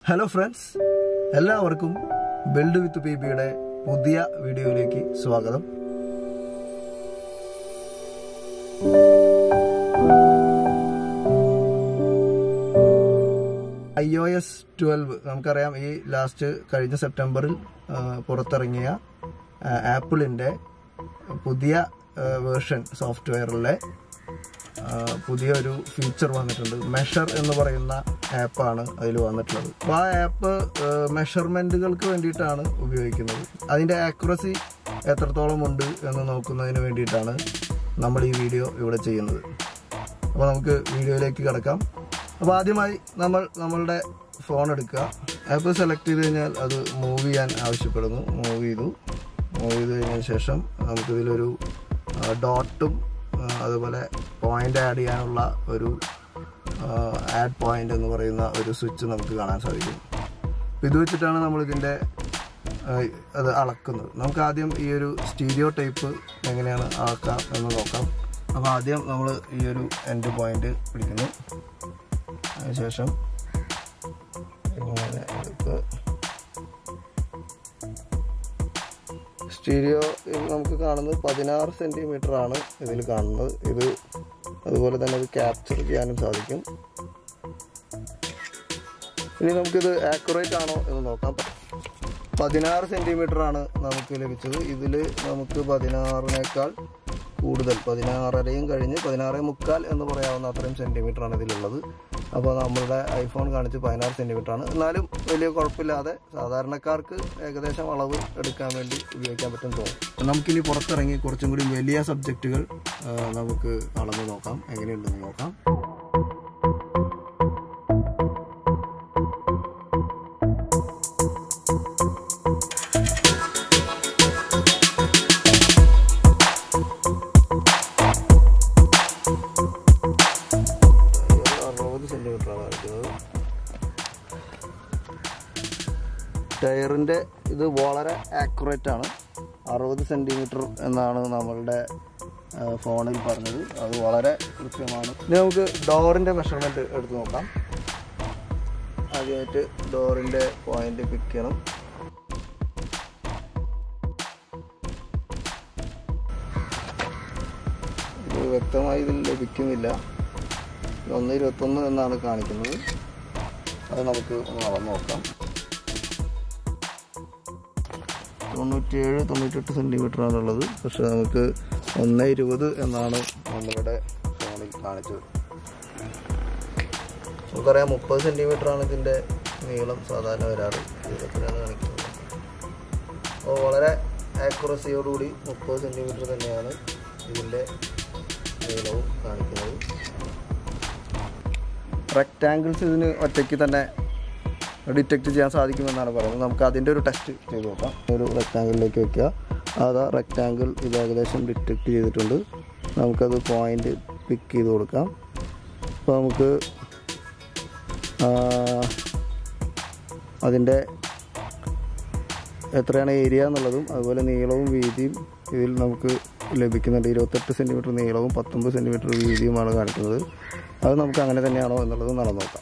hello friends എല്ലാവർക്കും build with P ബിയുടെ പുതിയ വീഡിയോയിലേക്ക് സ്വാഗതം ഐ ഒ എസ് ട്വൽവ് നമുക്കറിയാം ഈ ലാസ്റ്റ് കഴിഞ്ഞ സെപ്റ്റംബറിൽ ആ, പുറത്തിറങ്ങിയ ആ, ആപ്പിളിന്റെ പുതിയ വേർഷൻ സോഫ്റ്റ്വെയറിലെ ആ, പുതിയൊരു ഫീച്ചർ വന്നിട്ടുണ്ട് മെഷർ എന്ന് പറയുന്ന ആപ്പാണ് അതിൽ വന്നിട്ടുള്ളത് അപ്പോൾ ആ ആപ്പ് മെഷർമെന്റുകൾക്ക് വേണ്ടിയിട്ടാണ് ഉപയോഗിക്കുന്നത് അതിന്റെ ആക്യുറസി എത്രത്തോളം ഉണ്ട് എന്ന് നോക്കുന്നതിന് വേണ്ടിയിട്ടാണ് നമ്മൾ ഈ വീഡിയോ ഇവിടെ ചെയ്യുന്നത് അപ്പോൾ നമുക്ക് വീഡിയോയിലേക്ക് കിടക്കാം അപ്പോൾ ആദ്യമായി നമ്മൾ നമ്മളുടെ ഫോൺ എടുക്കുക ആപ്പ് സെലക്ട് ചെയ്ത് കഴിഞ്ഞാൽ അത് മൂവ് ചെയ്യാൻ ആവശ്യപ്പെടുന്നു മൂവ് ചെയ്തു മൂവ് ചെയ്ത് കഴിഞ്ഞതിന് ശേഷം നമുക്കിതിലൊരു ഡോട്ടും അതുപോലെ പോയിന്റ് ആഡ് ചെയ്യാനുള്ള ഒരു ആഡ് പോയിന്റ് എന്ന് പറയുന്ന ഒരു സ്വിച്ച് നമുക്ക് കാണാൻ സാധിക്കും അപ്പോൾ ഇത് വെച്ചിട്ടാണ് നമ്മൾ ഇതിൻ്റെ അത് അളക്കുന്നത് നമുക്ക് ആദ്യം ഈ ഒരു സ്റ്റീരിയോ ടൈപ്പ് എങ്ങനെയാണ് അളക്കാം എന്ന് നോക്കാം അപ്പോൾ ആദ്യം നമ്മൾ ഈ ഒരു എൻഡ് പോയിന്റ് പിടിക്കുന്നു അതിനുശേഷം ഇങ്ങനെ എടുക്കുക സ്റ്റീരിയോ നമുക്ക് കാണുന്നത് പതിനാറ് സെൻറ്റിമീറ്റർ ആണ് ഇതിൽ കാണുന്നത് ഇത് അതുപോലെ തന്നെ ഇത് ക്യാപ്ചർ ചെയ്യാനും സാധിക്കും ഇനി നമുക്കിത് ആക്യുറേറ്റ് ആണോ എന്ന് നോക്കാം പതിനാറ് സെൻറ്റിമീറ്റർ ആണ് നമുക്ക് ലഭിച്ചത് ഇതിൽ നമുക്ക് പതിനാറിനേക്കാൾ കൂടുതൽ പതിനാറരയും കഴിഞ്ഞ് പതിനാറ് മുക്കാൽ എന്ന് പറയാവുന്ന അത്രയും സെൻറ്റിമീറ്റർ ആണ് ഇതിലുള്ളത് അപ്പോൾ നമ്മളുടെ ഐഫോൺ കാണിച്ച് പതിനാറ് സെൻറ്റിമീറ്റർ ആണ് എന്നാലും വലിയ കുഴപ്പമില്ലാതെ സാധാരണക്കാർക്ക് ഏകദേശം അളവ് എടുക്കാൻ വേണ്ടി ഉപയോഗിക്കാൻ പറ്റും തോന്നും നമുക്കിനി പുറത്തിറങ്ങി കുറച്ചും കൂടി വലിയ സബ്ജക്റ്റുകൾ നമുക്ക് അളന്ന് നോക്കാം എങ്ങനെയുണ്ടെന്ന് നോക്കാം അറുപത് സെൻറ്റിമീറ്ററാണ് കാണിക്കുന്നത് ടയറിൻ്റെ ഇത് വളരെ ആക്യുറേറ്റ് ആണ് അറുപത് സെൻറ്റിമീറ്റർ എന്നാണ് നമ്മളുടെ ആ, ഫോണിൽ പറഞ്ഞത് അത് വളരെ കൃത്യമാണ് ഇനി നമുക്ക് ഡോറിൻ്റെ മെഷർമെൻറ്റ് എടുത്ത് നോക്കാം ആദ്യമായിട്ട് ഡോറിൻ്റെ പോയിന്റ് പിക്ക് ചെയ്യണം ഇത് വ്യക്തമായി ഇതിൽ ലഭിക്കുന്നില്ല ഒന്ന് ഇരുപത്തൊന്ന് എന്നാണ് കാണിക്കുന്നത് അത് നമുക്ക് ഒന്ന് അളന്ന് നോക്കാം തൊണ്ണൂറ്റിയേഴ് തൊണ്ണൂറ്റെട്ട് സെൻറ്റിമീറ്റർ ആണുള്ളത് പക്ഷെ നമുക്ക് ഒന്ന് ഇരുപത് എന്നാണ് നമ്മളുടെ ഫോണിൽ കാണിച്ചത് നമുക്കറിയാം മുപ്പത് സെൻറ്റിമീറ്റർ ആണ് ഇതിൻ്റെ നീളം സാധാരണ വരാറ് ഇരുപത്തിലാണ് കാണിക്കുന്നത് അപ്പോൾ വളരെ ആക്യുറസിയോടുകൂടി മുപ്പത് സെൻറ്റിമീറ്റർ തന്നെയാണ് ഇതിൻ്റെ നീളവും കാണിക്കുന്നത് റെക്റ്റാങ്കിൾസ് ഇതിന് ഒറ്റയ്ക്ക് തന്നെ ഡിറ്റക്ട് ചെയ്യാൻ സാധിക്കുമെന്നാണ് പറയുന്നത് നമുക്ക് അതിൻ്റെ ഒരു ടെസ്റ്റ് ചെയ്ത് നോക്കാം ഒരു റെക്റ്റാങ്കിളിലേക്ക് വെക്കുക അതാ റെക്റ്റാങ്കിൾ ഇത് ഏകദേശം ഡിറ്റക്ട് ചെയ്തിട്ടുണ്ട് നമുക്കത് പോയിൻ്റ് പിക്ക് ചെയ്ത് കൊടുക്കാം അപ്പോൾ നമുക്ക് ആ, അതിൻ്റെ എത്രയാണ് ഏരിയ എന്നുള്ളതും അതുപോലെ നീളവും വീതിയും ഇതിൽ നമുക്ക് ലഭിക്കുന്നുണ്ട് ഇരുപത്തെട്ട് സെൻറ്റിമീറ്റർ നീളവും പത്തൊമ്പത് സെൻറ്റിമീറ്റർ വീതിയുമാണ് കാണിക്കുന്നത് അത് നമുക്ക് അങ്ങനെ തന്നെയാണോ എന്നുള്ളത് നടന്നു നോക്കാം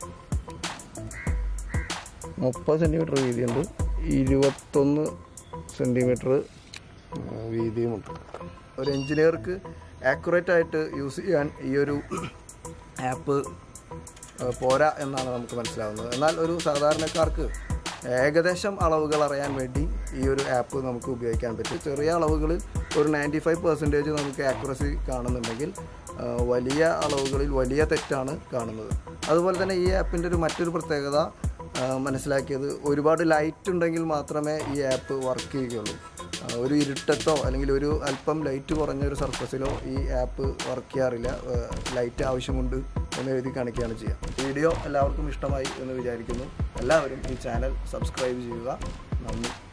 മുപ്പത് സെൻറ്റിമീറ്റർ വീതിയുണ്ട് ഇരുപത്തൊന്ന് സെൻറ്റിമീറ്റർ വീതിയുമുണ്ട് ഒരു എഞ്ചിനീയർക്ക് ആക്യുറേറ്റ് ആയിട്ട് യൂസ് ചെയ്യാൻ ഈ ഒരു ആപ്പ് പോരാ എന്നാണ് നമുക്ക് മനസ്സിലാവുന്നത് എന്നാൽ ഒരു സാധാരണക്കാർക്ക് ഏകദേശം അളവുകൾ അറിയാൻ വേണ്ടി ഈ ഒരു ആപ്പ് നമുക്ക് ഉപയോഗിക്കാൻ പറ്റും ചെറിയ അളവുകളിൽ ഒരു നയൻറ്റി ഫൈവ് പെർസെൻറ്റേജ് നമുക്ക് ആക്യുറസി കാണുന്നുണ്ടെങ്കിൽ ആ, വലിയ അളവുകളിൽ വലിയ തെറ്റാണ് കാണുന്നത് അതുപോലെ തന്നെ ഈ ആപ്പിൻ്റെ ഒരു മറ്റൊരു പ്രത്യേകത ആ, മനസ്സിലാക്കിയത് ഒരുപാട് ലൈറ്റ് ഉണ്ടെങ്കിൽ മാത്രമേ ഈ ആപ്പ് വർക്ക് ചെയ്യുകയുള്ളൂ ആ, ഒരു ഇരുട്ടത്തോ അല്ലെങ്കിൽ ഒരു അല്പം ലൈറ്റ് കുറഞ്ഞ ഒരു സർഫസിലോ ഈ ആപ്പ് വർക്ക് ചെയ്യാറില്ല ആ, ലൈറ്റ് ആവശ്യമുണ്ട് എന്ന് എഴുതി കാണിക്കുകയാണ് ചെയ്യുക വീഡിയോ എല്ലാവർക്കും ഇഷ്ടമായി എന്ന് വിചാരിക്കുന്നു എല്ലാവരും ഈ ചാനൽ സബ്സ്ക്രൈബ് ചെയ്യുക നന്ദി